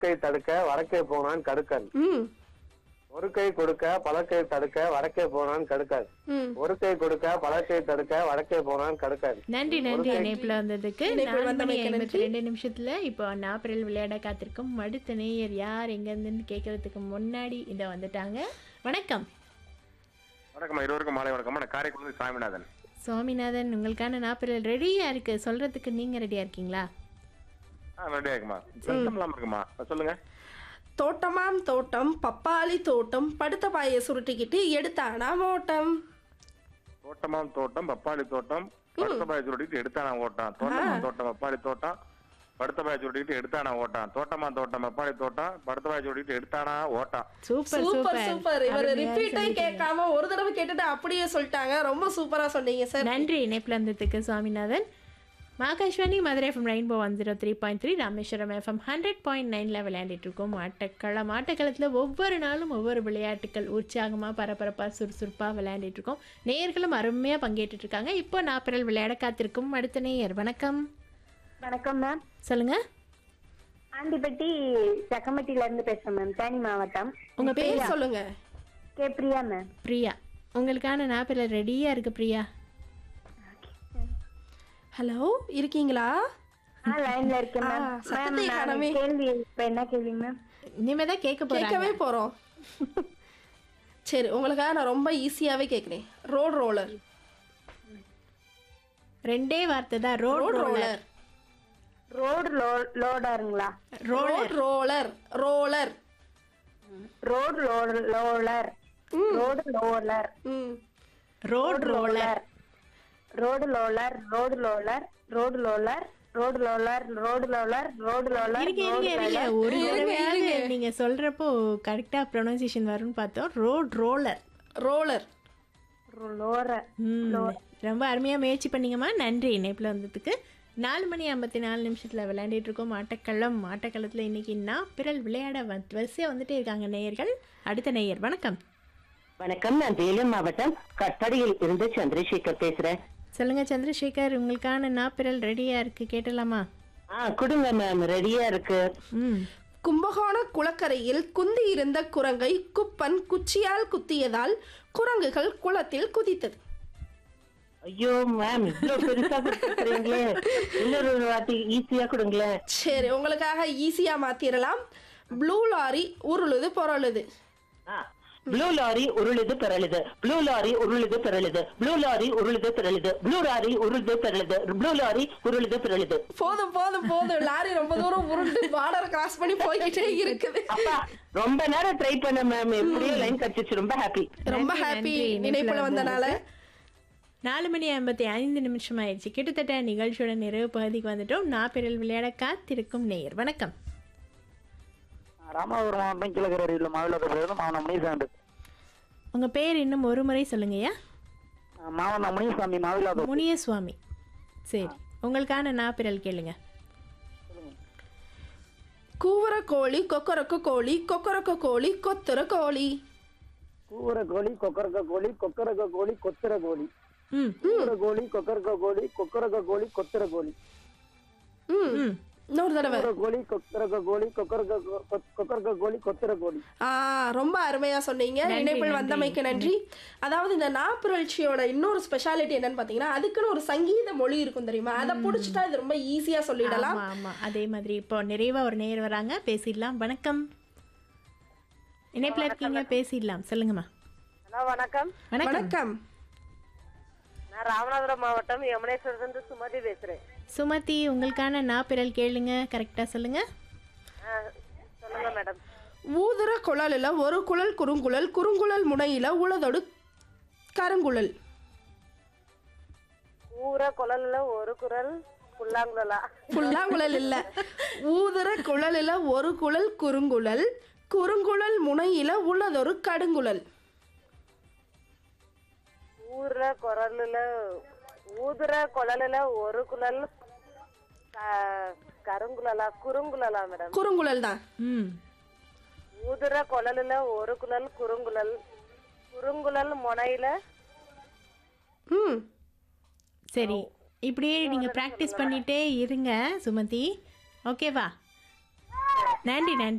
கை தடுக்க வடக்கே போனான் கடுக்கன் ம் ஒரு கை கொடுக்க பல கை தடுக்க வடக்கே போனான் கடுக்கன் ம் ஒரு கை கொடுக்க பல கை தடுக்க வடக்கே போனான் கடுக்கன் நன்றி நன்றி இணைப்புல வந்ததுக்கு இணைப்பில் நாலு மணி வந்தமைக்கு ஐம்பத்தி ரெண்டு நிமிஷத்துல இப்போ நாப்பிரல் விளையாட காத்திருக்கும் அடுத்த நேயர் யார் எங்க இருந்துன்னு கேட்கறதுக்கு முன்னாடி இதை வந்துட்டாங்க வணக்கம் வணக்கம் இருவருக்கும் மாலை வணக்கம் நான் காரைக்குடி சாமிநாதன் சுவாமிநாதன் உங்களுக்கான நாப்பிரல் ரெடியா இருக்கு சொல்றதுக்கு நீங்க ரெடியா இருக்கீங்களா ஆ ரெடியா இருக்குமா சத்தம் இல்லாம இருக்குமா சொல்லுங்க தோட்டமாம் தோட்டம் பப்பாளி தோட்டம் படுத்த பாயை சுருட்டிக்கிட்டு எடுத்தானா ஓட்டம் தோட்டமாம் தோட்டம் பப்பாளி தோட்டம் படுத்த பாய சுருட்டிட்டு எடுத்தானா ஓட்டான் தோட்டமா தோட்டம் பப்பாளி தோட்டம் படுத்த பாய சுருட்டிட்டு எடுத்தானா ஓட்டான் தோட்டமா தோட்டம் பப்பாளி தோட்டம் படுத்த பாய சுருட்டிட்டு எடுத்தானா ஓட்டான் சூப்பர் சூப்பர் சூப்பர் இவர் அருமையா ரிப்பீட்டே சொல்லிட்டீங்க. கேட்காம ஒரு தடவை கேட்டுட்டு அப்படியே சொல்லிட்டாங்க ரொம்ப சூப்பரா சொன்னீங்க சார் நன்றி இணைப்புல இருந்ததுக்கு Swaminathan Akashvani Madurai FM rainbow one zero three point three Rameswaram FM hundred point நைனில் விளையாண்டுட்டு இருக்கோம் ஆட்டக்களம் ஆட்டக்களத்தில் ஒவ்வொரு நாளும் ஒவ்வொரு விளையாட்டுகள் உற்சாகமாக பரபரப்பாக சுறுசுறுப்பாக விளையாண்டுட்டு இருக்கோம் நேயர்களும் அருமையாக பங்கேற்றுட்டு இருக்காங்க இப்போ நாப்பிரல் விளையாட காத்திருக்கும் அடுத்த நேயர் வணக்கம் வணக்கம் மேம் சொல்லுங்க ஆண்டிப்பட்டி சக்கம்பட்டியில இருந்து பேசுறேன் மேம் தேனி மாவட்டம் உங்க பேர் பேர் சொல்லுங்க கே பிரியா மேம் பிரியா உங்களுக்கான நாப்பிரல் ரெடியாக இருக்கு பிரியா ஹலோ இருக்கீங்களா ஆ லைன்ல இருக்கேன் மேம் ஆ, மேம் சத்தத்தை நான் காணோமே. கேள்வி இப்ப என்ன கேள்வி மேம் இனிமே தான் கேட்க போகிறாங்க கேட்கவே போறோம் சரி உங்களுக்காக நான் ரொம்ப ஈஸியாவே கேட்குறேன் ரோட் ரோலர் ரெண்டே வார்த்தை தான் road road roller roller road லோடருங்களா road roller roller road roller road roller hmm road roller road roller road roller road roller road roller road roller road roller இருங்க இருங்க இருங்க ஒரு தடவையாவது நீங்க சொல்றப்போ கரெக்டா ப்ரொனன்சியேஷன் வரும்னு பார்த்தோம் ரோட் ரோலர் ரோலர் லோரர் ரொம்ப அருமையா முயற்சி பண்ணீங்கம்மா நன்றி இணைப்புல வந்ததுக்கு நாலு மணி ஐம்பத்தி நாலு நிமிஷத்துல விளையாண்டுட்டு இருக்கோம் ஆட்டக்களம் ஆட்டக்களத்துல இன்னைக்கு நான் பிறல் விளையாட வந்து வரிசையா வந்துட்டே இருக்காங்க நேயர்கள் அடுத்த நேயர் வணக்கம் வணக்கம் நான் வேலூர் மாவட்டம் கட்டடியில் இருந்து சந்திரசேகர் பேசுறேன் சொல்லுங்க சந்திரசேகர் உங்களுக்கான நாப்பிரல் ரெடியா இருக்கு கேட்டலாமா ஆ கொடுங்க மேம் ரெடியா இருக்கு ம் கும்பகோண குளக்கரையில் குந்தி இருந்த குரங்கை குப்பன் குச்சியால் குத்தியதால் குரங்குகள் குளத்தில் குதித்தது ஐயோ மேம் இவ்வளவு பெருசா கொடுத்துருக்கீங்களே இன்னொரு வாட்டி ஈஸியா கொடுங்களேன் சரி உங்களுக்காக ஈஸியா மாத்திரலாம் ப்ளூ லாரி உருளுது பொருளுது ப்ளூ லாரி உருளுது பிறழுது ப்ளூ லாரி உருளுது பிறழுது ப்ளூ லாரி உருளுது பிறழுது ப்ளூ லாரி உருளுது பிறழுது ப்ளூ லாரி உருளுது பிறழுது போதும் போதும் போதும் லாரி ரொம்ப தூரம் உருண்டு பார்டர் கிராஸ் பண்ணி போய்கிட்டே இருக்குது அப்பா ரொம்ப நேரம் ட்ரை பண்ண மேம் எப்படியோ லைன் கடிச்சிச்சு ரொம்ப ஹாப்பி ரொம்ப நன்றி, ஹாப்பி நன்றி. நினைப்புல வந்தனால நாலு மணி ஐம்பத்தி ஐந்து நிமிஷம் ஆயிடுச்சு கிட்டத்தட்ட நிகழ்ச்சியோட நிறைவு பகுதிக்கு வந்துட்டோம் நான் பிறல் விளையாட காத்திருக்கும் நேயர் வணக்கம் ராமநாதபுரம் மாவட்டம் கீழக்கரையில் மாவிலாக்கப்படுறது மாவட்டம் முனிசாண்டு உங்க பேர் இன்னும் ஒரு முறை சொல்லுங்கய்யா மாவட்டம் முனிசாமி மாவிலாக்கபுரம் முனியசுவாமி சரி உங்களுக்கான நாப்பிரல் கேளுங்க கூவுற கோழி கொக்கரக்க கோழி கொக்கரக்க கோழி கொத்துற கோழி கூவுற கோழி கொக்கரக்க கோழி கொக்கரக்க கோழி கொத்துற கோழி ம் கூவுற கோழி கொக்கரக்க கோழி கொக்கரக்க கோழி கொத்துற கோழி ம் ம் இன்னொரு தடவை கூவுற கோழி கொக்கரக்க கோழி கொக்கரக்க கோ- கொ- கொக்கரக்க கோழி கொத்துற கோழி ஆ ரொம்ப அருமையா சொன்னீங்க நன்றி, நினைப்பில் நன்றி. வந்தமைக்கு நன்றி அதாவது இந்த நாப்புரட்சியோட இன்னொரு ஸ்பெஷாலிட்டி என்னன்னு பாத்தீங்கன்னா அதுக்குன்னு ஒரு சங்கீத மொழி இருக்கும் தெரியுமா அதை புடிச்சிட்டா இது ரொம்ப ஈஸியா சொல்லிடலாம் ஆமா ஆமா அதே மாதிரி இப்போ நிறைவா ஒரு நேயர் வராங்க பேசிடலாம் வணக்கம் இணைப்புல இருக்கீங்க பேசிடலாம் சொல்லுங்கம்மா ஹலோ வணக்கம் வணக்கம் வணக்கம் நான் ராமநாதபுரம் மாவட்டம் யமுனேஸ்வரத்துலேருந்து சுமதி பேசுகிறேன் சுமதி உங்களுக்கான நாப்பிரல் கேளுங்க கரெக்டா சொல்லுங்க சொல்லுங்க மேடம் ஊதுற குழலில் ஒரு குழல் குறுங்குழல் குறுங்குழல் முனையில உளதொடு கருங்குழல் ஊற குழல்ல ஒரு குரல் புல்லாங்குழலா புல்லாங்குழல் இல்ல ஊதுற குழலில் ஒரு குழல் குறுங்குழல் குறுங்குழல் முனையில உள்ளதொரு கடுங்குழல் ஊற குரல்ல ஊதுற குழல்ல ஒரு குழல் க- கருங்குழலா குறுங்குழலா மேடம் குறுங்குழல் தான் ம் ஊதுற குழல்ல ஒரு குழல் குறுங்குழல் குறுங்குழல் முனையில ம் சரி இப்படியே நீங்க ப்ராக்டிஸ் பண்ணிட்டே இருங்க சுமதி ஓகேவா நன்றி நன்றி